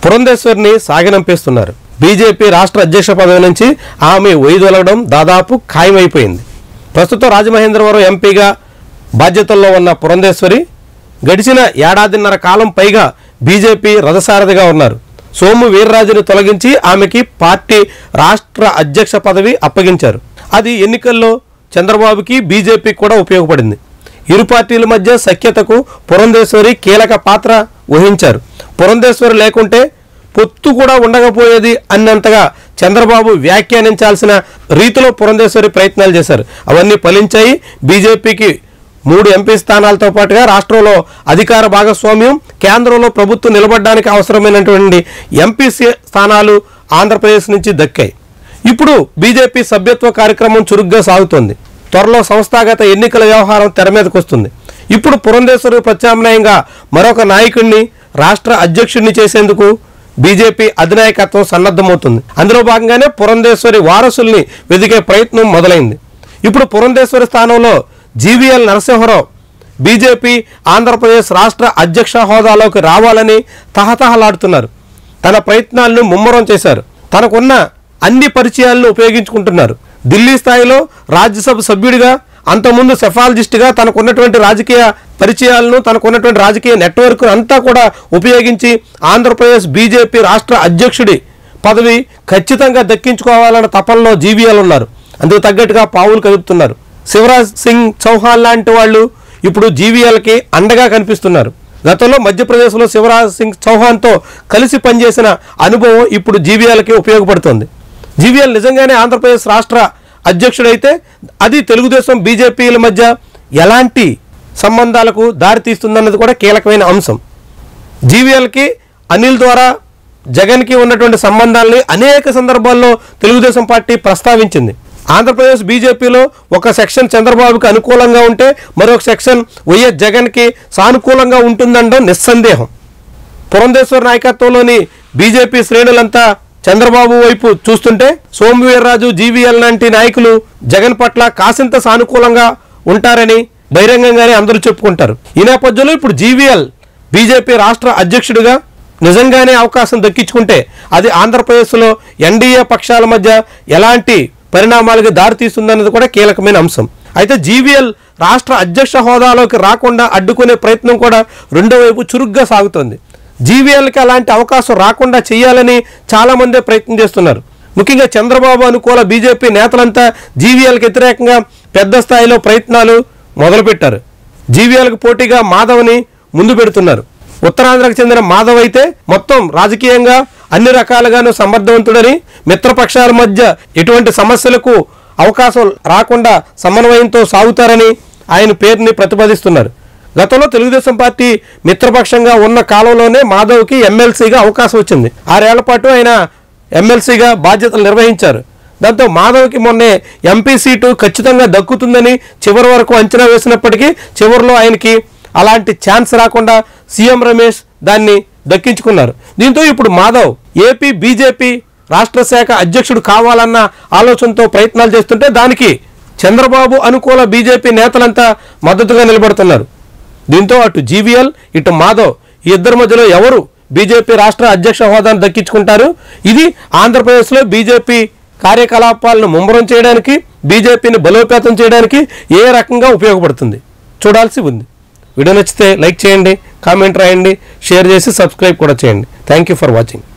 పురంధేశ్వరిని సాగనంపేస్తున్నారు BJP రాష్ట్ర అధ్యక్ష పదవి నుంచి ఆమె వైదొలగడం దాదాపు ఖాయమైపోయింది ప్రస్తుతం రాజమహేంద్రవరం ఎంపీగా బాధ్యతల్లో ఉన్న పురంధేశ్వరి గడిచిన ఏడాదిన్నర కాలం పైగా బీజేపీ రథసారథిగా ఉన్నారు సోము వీర్రాజును తొలగించి ఆమెకి పార్టీ రాష్ట్ర అధ్యక్ష పదవి అప్పగించారు అది ఎన్నికల్లో చంద్రబాబుకి బీజేపీకి కూడా ఉపయోగపడింది ఇరు పార్టీల మధ్య సఖ్యతకు పురంధేశ్వరి కీలక పాత్ర వహించారు పురంధేశ్వరి లేకుంటే పొత్తు కూడా ఉండకపోయేది అన్నంతగా చంద్రబాబు వ్యాఖ్యానించాల్సిన రీతిలో పురంధేశ్వరి ప్రయత్నాలు చేశారు అవన్నీ ఫలించాయి బీజేపీకి మూడు ఎంపీ స్థానాలతో పాటుగా రాష్ట్రంలో అధికార భాగస్వామ్యం కేంద్రంలో ప్రభుత్వం నిలబడడానికి అవసరమైనటువంటి ఎంపీ సీ- స్థానాలు ఆంధ్రప్రదేశ్ నుంచి దక్కాయి ఇప్పుడు బీజేపీ సభ్యత్వ కార్యక్రమం చురుగ్గా సాగుతోంది త్వరలో సంస్థాగత ఎన్నికల వ్యవహారం తెర మీదకు వస్తుంది ఇప్పుడు పురంధేశ్వరి ప్రత్యామ్నాయంగా మరొక నాయకుడిని రాష్ట్ర అధ్యక్షుడిని చేసేందుకు బీజేపీ అధినాయకత్వం సన్నద్ధమవుతుంది అందులో భాగంగానే పురంధేశ్వరి వారసుల్ని వెదికే ప్రయత్నం మొదలైంది ఇప్పుడు పురంధేశ్వరి స్థానంలో జీవీఎల్ నరసింహరావు బీజేపీ ఆంధ్రప్రదేశ్ రాష్ట్ర అధ్యక్ష హోదాలోకి రావాలని తహతహలాడుతున్నారు తన ప్రయత్నాలను ముమ్మరం చేశారు తనకున్న అన్ని పరిచయాలను ఉపయోగించుకుంటున్నారు ఢిల్లీ స్థాయిలో రాజ్యసభ సభ్యుడిగా అంతకుముందు సెఫాలజిస్ట్గా తనకున్నటువంటి రాజకీయ పరిచయాలను తనకున్నటువంటి రాజకీయ నెట్వర్క్ అంతా కూడా ఉపయోగించి ఆంధ్రప్రదేశ్ బీజేపీ రాష్ట్ర అధ్యక్షుడి పదవి ఖచ్చితంగా దక్కించుకోవాలన్న తపనలో జీవీఎల్ ఉన్నారు అందుకు తగ్గట్టుగా పావులు కదుపుతున్నారు శివరాజ్ సింగ్ చౌహాన్ లాంటి వాళ్ళు ఇప్పుడు జీవీఎల్కి అండగా కనిపిస్తున్నారు గతంలో మధ్యప్రదేశ్లో శివరాజ్ సింగ్ చౌహాన్తో కలిసి పనిచేసిన అనుభవం ఇప్పుడు జీవీఎల్కి ఉపయోగపడుతుంది జీవీఎల్ నిజంగానే ఆంధ్రప్రదేశ్ రాష్ట్ర అధ్యక్షుడైతే అది తెలుగుదేశం బీజేపీల మధ్య ఎలాంటి సంబంధాలకు దారితీస్తుందన్నది కూడా కీలకమైన అంశం జీవీఎల్కి అనిల్ ద్వారా జగన్కి ఉన్నటువంటి సంబంధాలని అనేక సందర్భాల్లో తెలుగుదేశం పార్టీ ప్రస్తావించింది ఆంధ్రప్రదేశ్ బీజేపీలో ఒక సెక్షన్ చంద్రబాబుకి అనుకూలంగా ఉంటే మరొక సెక్షన్ వైఎస్ జగన్కి సానుకూలంగా ఉంటుందనడం నిస్సందేహం పురంధేశ్వర్ నాయకత్వంలోని బీజేపీ శ్రేణులంతా చంద్రబాబు వైపు చూస్తుంటే సోమవీర్రాజు జీవీఎల్ లాంటి నాయకులు జగన్ పట్ల కాసింత సానుకూలంగా ఉంటారని బహిరంగంగానే అందరూ చెప్పుకుంటారు ఈ నేపథ్యంలో ఇప్పుడు జీవీఎల్ బీజేపీ రాష్ట్ర అధ్యక్షుడిగా నిజంగానే అవకాశం దక్కించుకుంటే అది ఆంధ్రప్రదేశ్లో ఎన్డీఏ పక్షాల మధ్య ఎలాంటి పరిణామాలకు దారితీస్తుందన్నది కూడా కీలకమైన అంశం అయితే జీవీఎల్ రాష్ట్ర అధ్యక్ష హోదాలోకి రాకుండా అడ్డుకునే ప్రయత్నం కూడా రెండో వైపు చురుగ్గా సాగుతోంది జీవీఎల్కి అలాంటి అవకాశం రాకుండా చేయాలని చాలామందే ప్రయత్నం చేస్తున్నారు ముఖ్యంగా చంద్రబాబు అనుకూల బీజేపీ నేతలంతా జీవీఎల్కి వ్యతిరేకంగా పెద్ద స్థాయిలో ప్రయత్నాలు మొదలుపెట్టారు జీవీఎల్కి పోటీగా మాధవ్ని ముందు పెడుతున్నారు ఉత్తరాంధ్రకు చెందిన మాధవ్ అయితే మొత్తం రాజకీయంగా అన్ని రకాలుగాను సమర్థవంతుడని మిత్రపక్షాల మధ్య ఎటువంటి సమస్యలకు అవకాశం రాకుండా సమన్వయంతో సాగుతారని ఆయన పేరుని ప్రతిపాదిస్తున్నారు గతంలో తెలుగుదేశం పార్టీ మిత్రపక్షంగా ఉన్న కాలంలోనే మాధవ్కి ఎమ్మెల్సీగా అవకాశం వచ్చింది ఆరేళ్ల పాటు ఆయన ఎమ్మెల్సీగా బాధ్యతలు నిర్వహించారు దాంతో మాధవ్కి మొన్నే ఎంపీ సీటు ఖచ్చితంగా దక్కుతుందని చివరి వరకు అంచనా వేసినప్పటికీ చివరిలో ఆయనకి అలాంటి ఛాన్స్ రాకుండా సీఎం రమేష్ దాన్ని దక్కించుకున్నారు దీంతో ఇప్పుడు మాధవ్ ఏపీ బీజేపీ రాష్ట్ర శాఖ అధ్యక్షుడు కావాలన్న ఆలోచనతో ప్రయత్నాలు చేస్తుంటే దానికి చంద్రబాబు అనుకూల బీజేపీ నేతలంతా మద్దతుగా నిలబడుతున్నారు దీంతో అటు జీవీఎల్ ఇటు మాధవ్ ఈ ఇద్దరి మధ్యలో ఎవరు బీజేపీ రాష్ట్ర అధ్యక్ష హోదాను దక్కించుకుంటారు ఇది ఆంధ్రప్రదేశ్లో బీజేపీ కార్యకలాపాలను ముమ్మరం చేయడానికి బీజేపీని బలోపేతం చేయడానికి ఏ రకంగా ఉపయోగపడుతుంది చూడాల్సి ఉంది వీడియో నచ్చితే లైక్ చేయండి కామెంట్ రాయండి షేర్ చేసి సబ్స్క్రైబ్ కూడా చేయండి థ్యాంక్ యూ ఫర్ వాచింగ్